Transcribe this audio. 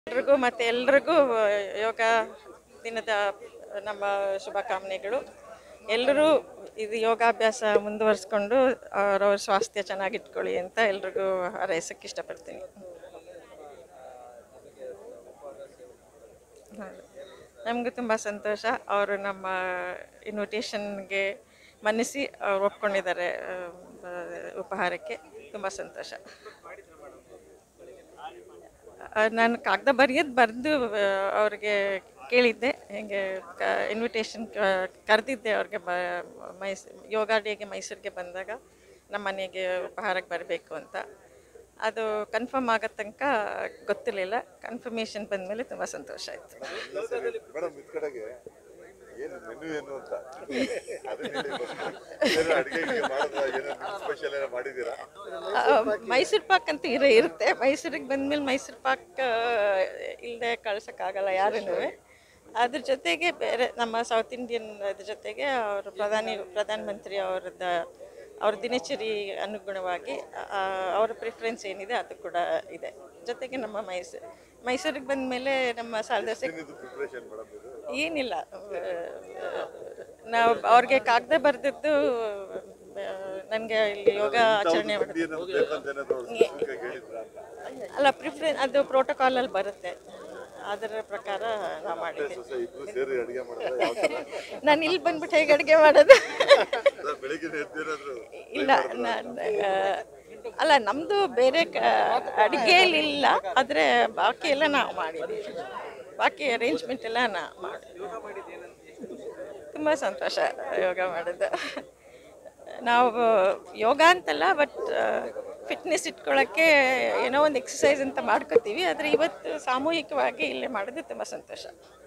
ಎಲ್ರಿಗೂ ಮತ್ತು ಎಲ್ರಿಗೂ ಯೋಗ ದಿನದ ನಮ್ಮ ಶುಭಕಾಮನೆಗಳು ಎಲ್ಲರೂ ಇದು ಯೋಗಾಭ್ಯಾಸ ಮುಂದುವರಿಸ್ಕೊಂಡು ಅವ್ರವ್ರ ಸ್ವಾಸ್ಥ್ಯ ಚೆನ್ನಾಗಿಟ್ಕೊಳ್ಳಿ ಅಂತ ಎಲ್ರಿಗೂ ಹಾರೈಸಕ್ಕೆ ಇಷ್ಟಪಡ್ತೀನಿ ನಮಗೂ ತುಂಬ ಸಂತೋಷ ಅವರು ನಮ್ಮ ಇನ್ವಿಟೇಷನ್ಗೆ ಮನ್ನಿಸಿ ಅವ್ರು ಒಪ್ಕೊಂಡಿದ್ದಾರೆ ಆ, ಬ- ಉಪಹಾರಕ್ಕೆ ತುಂಬ ಸಂತೋಷ ಆ, ನಾನು ಕಾಗದ ಬರೆಯೋದು ಬರೆದು ಅವ್ರಿಗೆ ಕೇಳಿದ್ದೆ ಹಿಂಗೆ ಕ ಇನ್ವಿಟೇಷನ್ ಕರೆದಿದ್ದೆ ಅವ್ರಿಗೆ ಬ ಮೈಸ್ ಯೋಗ ಡೇಗೆ ಮೈಸೂರಿಗೆ ಬಂದಾಗ ನಮ್ಮ ಮನೆಗೆ ಉಪಹಾರಕ್ಕೆ ಬರಬೇಕು ಅಂತ ಅದು ಕನ್ಫರ್ಮ್ ಆಗೋ ತನಕ ಗೊತ್ತಿರಲಿಲ್ಲ ಕನ್ಫರ್ಮೇಷನ್ ಬಂದಮೇಲೆ ತುಂಬ ಸಂತೋಷ ಆಯಿತು ಮೇಡಮ್ ಇದ್ ಕಡೆಗೆ ಏನು ಮೆನು ಏನು ಅಂತ ಅದನ್ನ ಹೇಳಿ first. ಏನಾದ್ರು ಅಡ್ಗೆ ಗಿಡ್ಗೆ ಮಾಡೋದಾ? ಏನಾದ್ರು ಸ್ಪೆಷಲ್ ಏನೋ ಮಾಡಿದ್ದೀರಾ ಮೈಸೂರು ಪಾಕ್ ಅಂತ ಇರೋ ಇರುತ್ತೆ ಮೈಸೂರಿಗೆ ಬಂದಮೇಲೆ ಮೈಸೂರು ಪಾಕ್ ಇಲ್ಲದೆ ಕಳ್ಸೋಕ್ಕಾಗಲ್ಲ ಯಾರೂ ಅದ್ರ ಜೊತೆಗೆ ಬೇರೆ ನಮ್ಮ ಸೌತ್ ಇಂಡಿಯನ್ ಅದ್ರ ಜೊತೆಗೆ ಅವರು ಪ್ರಧಾನಿ ಪ್ರಧಾನಮಂತ್ರಿ ಅವ್ರದ್ದು ಅವ್ರ ದಿನಚರಿ ಅನುಗುಣವಾಗಿ ಆ, ಅವ್ರ ಪ್ರಿಫರೆನ್ಸ್ ಏನಿದೆ ಅದು ಕೂಡ ಇದೆ ಜೊತೆಗೆ ನಮ್ಮ ಮೈಸೂರು ಮೈಸೂರಿಗೆ ಬಂದಮೇಲೆ ನಮ್ಮ ಸಾಲ ದೋಸೆ ಇದು ಪ್ರಿಪ್ರೇಷನ್ ಮೇಡಮ್ ಇದು ಏನಿಲ್ಲ ನಾವು ಅವ್ರಿಗೆ ಕಾಗದ ಬರೆದಿದ್ದು ನನಗೆ ಇಲ್ಲಿ ಯೋಗ ಆಚರಣೆ ಮಾಡೋದು ತಿಂಡಿ ಏನಾದ್ರು ಬೇಕಂತ ಏನಾದ್ರು ಅವ್ರು specific ಆಗಿ ಹೇಳಿದ್ರಾ ಅಂತ ಅಲ್ಲ ಪ್ರಿಫರೆನ್ಸ್ ಅದು ಪ್ರೋಟೋಕಾಲಲ್ಲಿ ಬರುತ್ತೆ ಅದರ ಪ್ರಕಾರ ನಾವು ಮಾಡಿದ್ವಿ ಸೊ ಇಬ್ರು ಸೇರಿ ಅಡಿಗೆ ಮಾಡಿದ್ರೆ ಯಾವ ಥರ ನಾನು ಇಲ್ಲಿ ಬಂದ್ಬಿಟ್ಟು ಹೇಗೆ ಅಡುಗೆ ಮಾಡೋದು ಅಲ್ಲ, ಬೆಳಿಗ್ಗೆ ಎದ್ದೇನಾದ್ರು ಇಲ್ಲ ನಾನು ಅಲ್ಲ ನಮ್ಮದು ಬೇರೆ ಕ ಅಡುಗೆಯಲ್ಲಿ ಇಲ್ಲ ಆದರೆ ಬಾಕಿ ಎಲ್ಲ ನಾವು ಮಾಡಿದ್ದೀವಿ ಬಾಕಿ ಅರೇಂಜ್ಮೆಂಟ್ ಎಲ್ಲ ನಾವು ಮಾಡಿದ್ವಿ ತುಂಬ ಸಂತೋಷ ಯೋಗ ಮಾಡೋದು ನಾವು ಯೋಗ ಅಂತಲ್ಲ ಬಟ್ ಫಿಟ್ನೆಸ್ ಇಟ್ಕೊಳ್ಳೋಕ್ಕೆ ಏನೋ ಒಂದು ಎಕ್ಸಸೈಸ್ ಅಂತ ಮಾಡ್ಕೋತೀವಿ ಆದರೆ ಇವತ್ತು ಸಾಮೂಹಿಕವಾಗಿ ಇಲ್ಲೇ ಮಾಡೋದು ತುಂಬ ಸಂತೋಷ